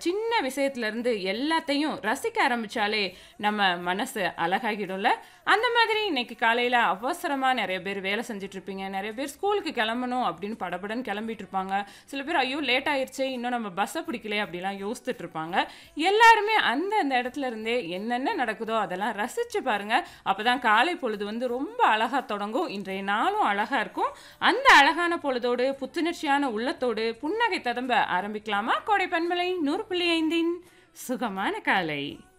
சின்ன விஷயத்துலேருந்து எல்லாத்தையும் ரசிக்க ஆரம்பித்தாலே நம்ம மனசு அழகாகிடும்ல அந்த மாதிரி இன்னைக்கு காலையில் அவசரமாக நிறைய பேர் வேலை செஞ்சுட்டு இருப்பீங்க நிறைய பேர் ஸ்கூலுக்கு கிளம்பணும் அப்படின்னு படபடன்னு கிளம்பிட்டு இருப்பாங்க சில பேர் ஐயோ லேட் ஆயிடுச்சே இன்னும் நம்ம பஸ்ஸை பிடிக்கலையே அப்படிலாம் யோசிச்சுட்டு இருப்பாங்க எல்லாருமே அந்த அந்த இடத்துல இருந்தே என்னென்ன நடக்குதோ அதெல்லாம் ரசிச்சு பாருங்க அப்பதான் காலை பொழுது வந்து ரொம்ப அழகா தொடங்கும் இன்றைய நாளும் அழகா இருக்கும் அந்த அழகான பொழுதோடு புத்துணர்ச்சியான உள்ளத்தோடு புன்னகை ததம்ப ஆரம்பிக்கலாமா கோடை பன்மலை நூறு புள்ளி ஐந்தின் சுகமான காலை